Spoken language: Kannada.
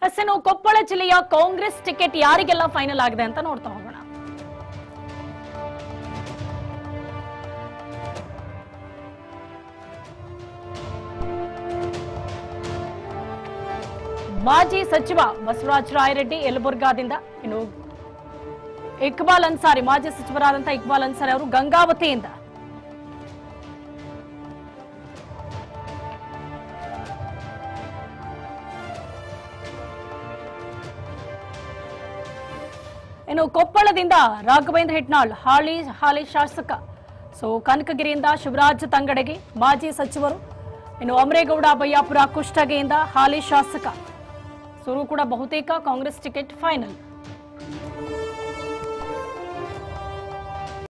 ಎಸ್ ಇನ್ನು ಕೊಪ್ಪಳ ಜಿಲ್ಲೆಯ ಕಾಂಗ್ರೆಸ್ ಟಿಕೆಟ್ ಯಾರಿಗೆಲ್ಲ ಫೈನಲ್ ಆಗಿದೆ ಅಂತ ನೋಡ್ತಾ ಹೋಗೋಣ ಮಾಜಿ ಸಚಿವ ಬಸವರಾಜ ರಾಯರೆಡ್ಡಿ ಯಲಬುರ್ಗಾದಿಂದ ಇನ್ನು ಇಕ್ಬಾಲ್ ಅನ್ಸಾರಿ ಮಾಜಿ ಸಚಿವರಾದಂತಹ ಇಕ್ಬಾಲ್ ಅನ್ಸಾರಿ ಅವರು ಗಂಗಾವತಿಯಿಂದ ಇನ್ನು ಕೊಪ್ಪಳದಿಂದ ರಾಘವೇಂದ್ರ ಹಿಟ್ನಾಳ್ ಹಾಲಿ ಹಾಲಿ ಶಾಸಕ ಸೊ ಕನಕಗಿರಿಯಿಂದ ಶಿವರಾಜ್ ತಂಗಡಗಿ ಮಾಜಿ ಸಚಿವರು ಇನ್ನು ಅಮರೇಗೌಡ ಬಯ್ಯಾಪುರ ಕುಷ್ಟಗಿಯಿಂದ ಹಾಲಿ ಶಾಸಕ ಸುರು ಕೂಡ ಬಹುತೇಕ ಕಾಂಗ್ರೆಸ್ ಟಿಕೆಟ್ ಫೈನಲ್